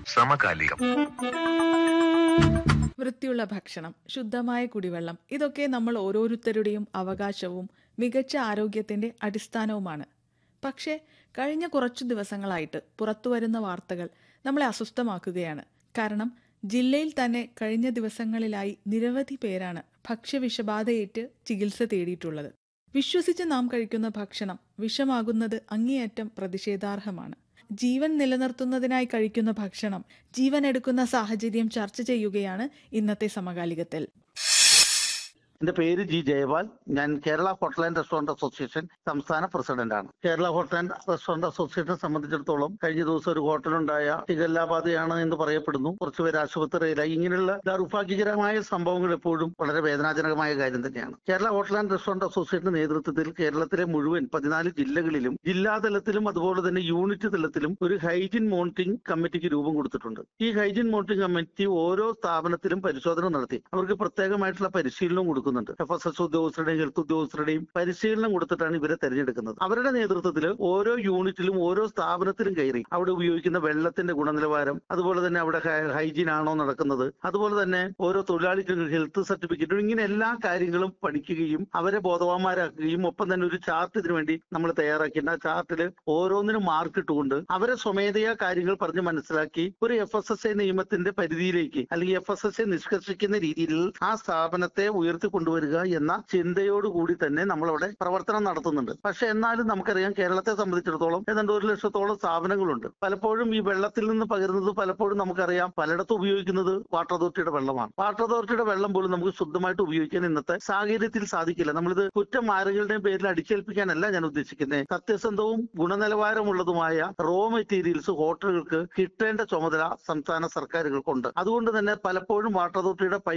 സമകാലികം വൃത്തിയുള്ള ഭക്ഷണം ശുദ്ധമായ കുടിവെള്ളം ഇതൊക്കെ നമ്മൾ ഓരോരുത്തരുടെയും അവകാശവും മികച്ച ആരോഗ്യത്തിന്റെ അടിസ്ഥാനവുമാണ് പക്ഷേ കഴിഞ്ഞ കുറച്ചു ദിവസങ്ങളായിട്ട് പുറത്തുവരുന്ന വാർത്തകൾ നമ്മളെ അസ്വസ്ഥമാക്കുകയാണ് കാരണം ജില്ലയിൽ തന്നെ കഴിഞ്ഞ ദിവസങ്ങളിലായി നിരവധി പേരാണ് ഭക്ഷ്യവിഷബാധയേറ്റ് ചികിത്സ തേടിയിട്ടുള്ളത് വിശ്വസിച്ച് നാം കഴിക്കുന്ന ഭക്ഷണം വിഷമാകുന്നത് അങ്ങേയറ്റം പ്രതിഷേധാർഹമാണ് ജീവൻ നിലനിർത്തുന്നതിനായി കഴിക്കുന്ന ഭക്ഷണം ജീവൻ എടുക്കുന്ന സാഹചര്യം ചർച്ച ചെയ്യുകയാണ് ഇന്നത്തെ സമകാലികത്തിൽ എന്റെ പേര് ജി ജയപാൽ ഞാൻ Kerala hotel and restaurant association സംസ്ഥാന പ്രസിഡന്റാണ് കേരള ഹോട്ടൽ ആൻഡ് റെസ്റ്റോറന്റ് അസോസിയേഷനെ സംബന്ധിച്ചിടത്തോളം കഴിഞ്ഞ ദിവസം ഒരു ഹോട്ടലുണ്ടായ ഷിഗല്ലാബാധയാണ് എന്ന് പറയപ്പെടുന്നു കുറച്ചുപേർ ആശുപത്രിയിലായി ഇങ്ങനെയുള്ള ദൗർഭാഗ്യകരമായ സംഭവങ്ങൾ എപ്പോഴും വളരെ വേദനാജനകമായ കാര്യം തന്നെയാണ് കേരള ഹോട്ടൽ ആൻഡ് റെസ്റ്റോറന്റ് അസോസിയേഷന്റെ നേതൃത്വത്തിൽ കേരളത്തിലെ മുഴുവൻ പതിനാല് ജില്ലകളിലും ജില്ലാതലത്തിലും അതുപോലെ തന്നെ യൂണിറ്റ് തലത്തിലും ഒരു ഹൈജീൻ മോണിറ്ററിംഗ് കമ്മിറ്റിക്ക് രൂപം കൊടുത്തിട്ടുണ്ട് ഈ ഹൈജീൻ മോണിറ്ററിംഗ് കമ്മിറ്റി ഓരോ സ്ഥാപനത്തിലും പരിശോധന നടത്തി അവർക്ക് പ്രത്യേകമായിട്ടുള്ള പരിശീലനം കൊടുക്കുന്നുണ്ട് എഫ് എസ് എസ് ഉദ്യോഗസ്ഥരുടെയും ഹെൽത്ത് ഉദ്യോഗസ്ഥരുടെയും പരിശീലനം കൊടുത്തിട്ടാണ് ഇവരെ തെരഞ്ഞെടുക്കുന്നത് അവരുടെ നേതൃത്വത്തിൽ ഓരോ യൂണിറ്റിലും ഓരോ സ്ഥാപനത്തിലും കയറി അവിടെ ഉപയോഗിക്കുന്ന വെള്ളത്തിന്റെ ഗുണനിലവാരം അതുപോലെ തന്നെ അവിടെ ഹൈജീൻ ആണോ നടക്കുന്നത് അതുപോലെ തന്നെ ഓരോ തൊഴിലാളിക്കും ഹെൽത്ത് സർട്ടിഫിക്കറ്റും ഇങ്ങനെ എല്ലാ കാര്യങ്ങളും പഠിക്കുകയും അവരെ ബോധവാന്മാരാക്കുകയും ഒപ്പം തന്നെ ഒരു ചാർട്ട് ഇതിനു വേണ്ടി നമ്മൾ തയ്യാറാക്കിയിട്ട് ആ ചാർട്ടിൽ ഓരോന്നിനും മാർക്ക് ഇട്ടുകൊണ്ട് അവരെ സ്വമേധയാ കാര്യങ്ങൾ പറഞ്ഞ് മനസ്സിലാക്കി ഒരു എഫ് എസ് എസ് എ നിയമത്തിന്റെ പരിധിയിലേക്ക് അല്ലെങ്കിൽ എഫ് എസ് എസ് എ നിഷ്കർഷിക്കുന്ന രീതിയിൽ ആ സ്ഥാപനത്തെ ഉയർത്തി കൊണ്ടുവരിക എന്ന ചിന്തയോടുകൂടി തന്നെ നമ്മളവിടെ പ്രവർത്തനം നടത്തുന്നുണ്ട് പക്ഷെ എന്നാലും നമുക്കറിയാം കേരളത്തെ സംബന്ധിച്ചിടത്തോളം ഏതാണ്ട് ഒരു ലക്ഷത്തോളം സ്ഥാപനങ്ങളുണ്ട് പലപ്പോഴും ഈ വെള്ളത്തിൽ നിന്ന് പകരുന്നത് പലപ്പോഴും നമുക്കറിയാം പലയിടത്തും ഉപയോഗിക്കുന്നത് വാട്ടർ അതോറിറ്റിയുടെ വെള്ളമാണ് വാട്ടർ അതോറിറ്റിയുടെ വെള്ളം പോലും നമുക്ക് ശുദ്ധമായിട്ട് ഉപയോഗിക്കാൻ ഇന്നത്തെ സാഹചര്യത്തിൽ സാധിക്കില്ല നമ്മളിത് കുറ്റം ആരുകളുടെയും പേരിൽ അടിച്ചേൽപ്പിക്കാനല്ല ഞാൻ ഉദ്ദേശിക്കുന്നത് സത്യസന്ധവും ഗുണനിലവാരമുള്ളതുമായ റോ മെറ്റീരിയൽസ് ഹോട്ടലുകൾക്ക് കിട്ടേണ്ട ചുമതല സംസ്ഥാന സർക്കാരുകൾക്കുണ്ട് അതുകൊണ്ട് തന്നെ പലപ്പോഴും വാട്ടർ അതോറിറ്റിയുടെ